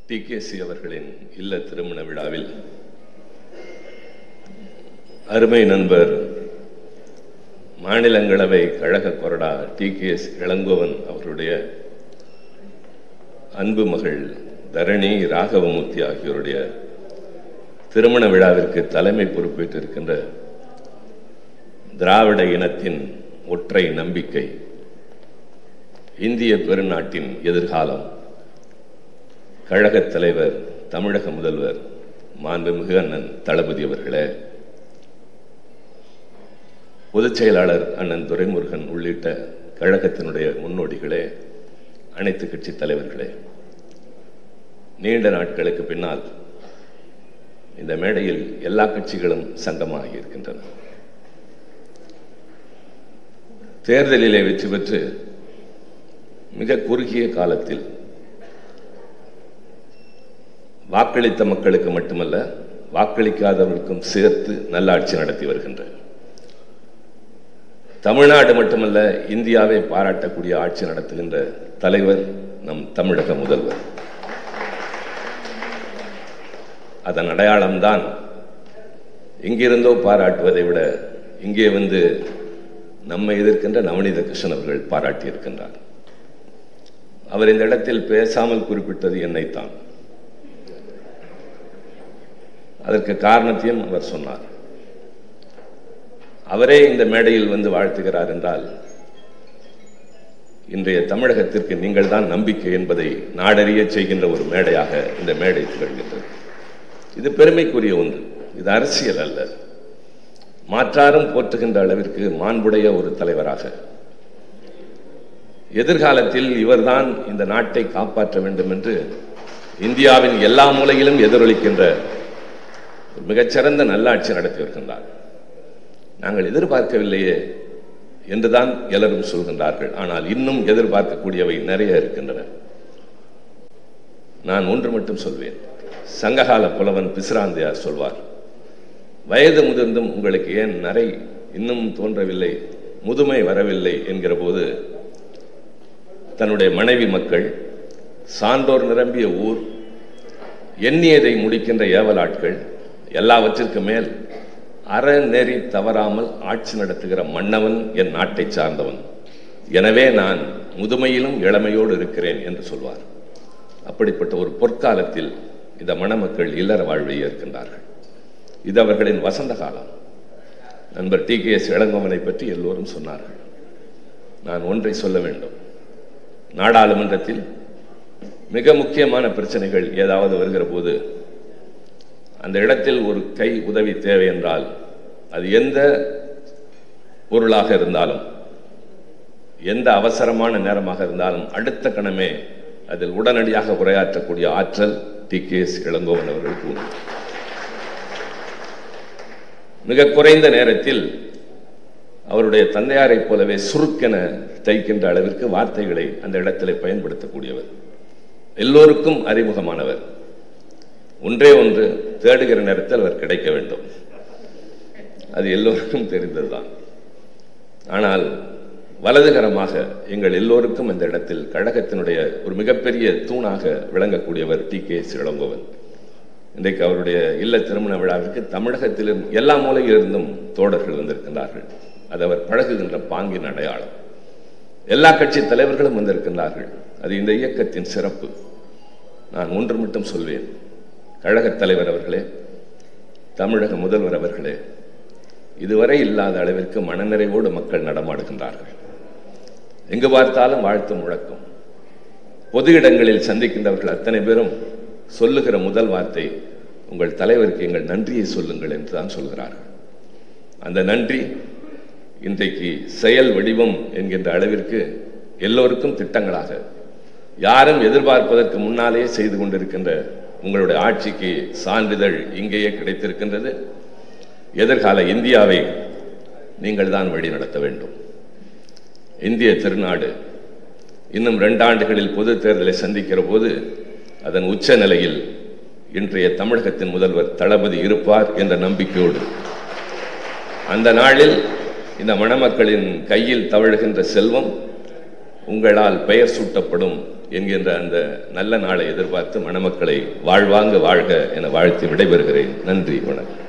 D அவர்களின் இல்ல திருமண விழாவில் அருமை நண்பர் மாநிலங்களவை கழக கொறடா டி கே எஸ் இளங்கோவன் அவருடைய அன்பு மகள் தரணி ராகவமூர்த்தி ஆகியோருடைய திருமண விழாவிற்கு தலைமை பொறுப்பேற்றிருக்கின்ற திராவிட இனத்தின் ஒற்றை நம்பிக்கை இந்திய பெருநாட்டின் எதிர்காலம் கழகத் தலைவர் தமிழக முதல்வர் மாண்புமிகு அண்ணன் தளபதி அவர்களே பொதுச் செயலாளர் அண்ணன் துரைமுருகன் உள்ளிட்ட கழகத்தினுடைய முன்னோடிகளே அனைத்து கட்சி தலைவர்களே நீண்ட நாட்களுக்கு பின்னால் இந்த மேடையில் எல்லா கட்சிகளும் சங்கமாகி இருக்கின்றன தேர்தலிலே வெற்றி பெற்று மிக குறுகிய காலத்தில் வாக்களித்த மக்களுக்கு மட்டுமல்ல வாக்களிக்காதவர்களுக்கும் சேர்த்து நல்லாட்சி நடத்தி வருகின்ற தமிழ்நாடு மட்டுமல்ல இந்தியாவை பாராட்டக்கூடிய ஆட்சி நடத்துகின்ற தலைவர் நம் தமிழக முதல்வர் அதன் அடையாளம்தான் எங்கிருந்தோ பாராட்டுவதை விட இங்கே வந்து நம்மை எதிர்க்கின்ற நவநீத கிருஷ்ணன் அவர்கள் பாராட்டியிருக்கின்றார் அவர் இந்த இடத்தில் பேசாமல் குறிப்பிட்டது என்னைத்தான் அதற்கு காரணத்தையும் அவர் சொன்னார் அவரே இந்த மேடையில் வந்து வாழ்த்துகிறார் என்றால் இன்றைய தமிழகத்திற்கு நீங்கள் தான் நம்பிக்கை என்பதை நாடறிய செய்கின்ற ஒரு மேடையாக இந்த மேடை திகழ்கின்றது இது பெருமைக்குரிய ஒன்று இது அரசியல் அல்ல மாற்றாரும் போற்றுகின்ற அளவிற்கு மாண்புடைய ஒரு தலைவராக எதிர்காலத்தில் இவர்தான் இந்த நாட்டை காப்பாற்ற வேண்டும் என்று இந்தியாவின் எல்லா மூலையிலும் எதிரொலிக்கின்ற மிகச்சிறந்த நல்லாட்சி நடத்தி வருகின்றார் நாங்கள் எதிர்பார்க்கவில்லையே என்றுதான் எல்லோரும் சொல்கின்றார்கள் ஆனால் இன்னும் எதிர்பார்க்கக்கூடியவை நிறைய இருக்கின்றன நான் ஒன்று மட்டும் சொல்வேன் சங்ககால புலவன் பிசிராந்தையார் சொல்வார் வயது முதிர்ந்தும் உங்களுக்கு ஏன் நரை இன்னும் தோன்றவில்லை முதுமை வரவில்லை என்கிற போது தன்னுடைய மனைவி மக்கள் சான்றோர் நிரம்பிய ஊர் எண்ணியதை முடிக்கின்ற ஏவலாட்கள் எல்லாவற்றிற்கு மேல் அறநெறி தவறாமல் ஆட்சி நடத்துகிற மன்னவன் என் நாட்டை சார்ந்தவன் எனவே நான் முதுமையிலும் இளமையோடு இருக்கிறேன் என்று சொல்வார் அப்படிப்பட்ட ஒரு பொற்காலத்தில் இந்த மணமக்கள் இல்லற வாழ்வை ஏற்கின்றார்கள் இது அவர்களின் வசந்த காலம் நண்பர் டி கே எஸ் இளங்கோவனை பற்றி எல்லோரும் சொன்னார்கள் நான் ஒன்றை சொல்ல வேண்டும் நாடாளுமன்றத்தில் மிக முக்கியமான பிரச்சனைகள் ஏதாவது வருகிற போது அந்த இடத்தில் ஒரு கை உதவி தேவை என்றால் அது எந்த பொருளாக இருந்தாலும் எந்த அவசரமான நேரமாக இருந்தாலும் அடுத்த கணமே அதில் உடனடியாக உரையாற்றக்கூடிய ஆற்றல் டி கே எஸ் இளங்கோவன் அவர்களுக்கு உண்டு மிக குறைந்த நேரத்தில் அவருடைய தந்தையாரைப் போலவே சுருக்கென தைக்கின்ற அளவிற்கு வார்த்தைகளை அந்த இடத்திலே பயன்படுத்தக்கூடியவர் எல்லோருக்கும் அறிமுகமானவர் ஒன்றே ஒன்று தேடுகிற நேரத்தில் அவர் கிடைக்க வேண்டும் அது எல்லோருக்கும் தெரிந்ததுதான் ஆனால் வலதுகரமாக எங்கள் எல்லோருக்கும் இந்த இடத்தில் கழகத்தினுடைய ஒரு மிகப்பெரிய தூணாக விளங்கக்கூடியவர் டி கே எஸ் இளங்கோவன் இன்றைக்கு அவருடைய இல்ல திருமண விழாவிற்கு தமிழகத்திலும் எல்லா மூலையிலிருந்தும் தோழர்கள் வந்திருக்கின்றார்கள் அது அவர் பழகுகின்ற பாங்கின் அடையாளம் எல்லா கட்சி தலைவர்களும் வந்திருக்கின்றார்கள் அது இந்த இயக்கத்தின் சிறப்பு நான் ஒன்று மட்டும் சொல்வேன் கழகத் தலைவர் அவர்களே தமிழக முதல்வர் அவர்களே இதுவரை இல்லாத அளவிற்கு மனநிறைவோடு மக்கள் நடமாடுகின்றார்கள் எங்கு பார்த்தாலும் வாழ்த்து முழக்கம் பொது இடங்களில் சந்திக்கின்றவர்கள் அத்தனை பேரும் சொல்லுகிற முதல் வார்த்தை உங்கள் தலைவருக்கு எங்கள் நன்றியை சொல்லுங்கள் என்று தான் சொல்கிறார்கள் அந்த நன்றி இன்றைக்கு செயல் வடிவம் என்கின்ற அளவிற்கு எல்லோருக்கும் திட்டங்களாக யாரும் எதிர்பார்ப்பதற்கு முன்னாலே செய்து கொண்டிருக்கின்ற உங்களுடைய ஆட்சிக்கு சான்றிதழ் இங்கேயே கிடைத்திருக்கின்றது எதிர்கால இந்தியாவை நீங்கள் தான் வழி நடத்த வேண்டும் இந்திய திருநாடு இன்னும் ரெண்டு ஆண்டுகளில் பொது தேர்தலை சந்திக்கிற போது அதன் உச்ச நிலையில் இன்றைய தமிழகத்தின் முதல்வர் தளபதி இருப்பார் என்ற நம்பிக்கையோடு அந்த நாளில் இந்த மணமக்களின் கையில் தவழுகின்ற செல்வம் உங்களால் பெயர் சூட்டப்படும் என்கின்ற அந்த நல்ல நாளை எதிர்பார்த்து மணமக்களை வாழ்வாங்க வாழ்க என வாழ்த்தி விடைபெறுகிறேன் நன்றி வணக்கம்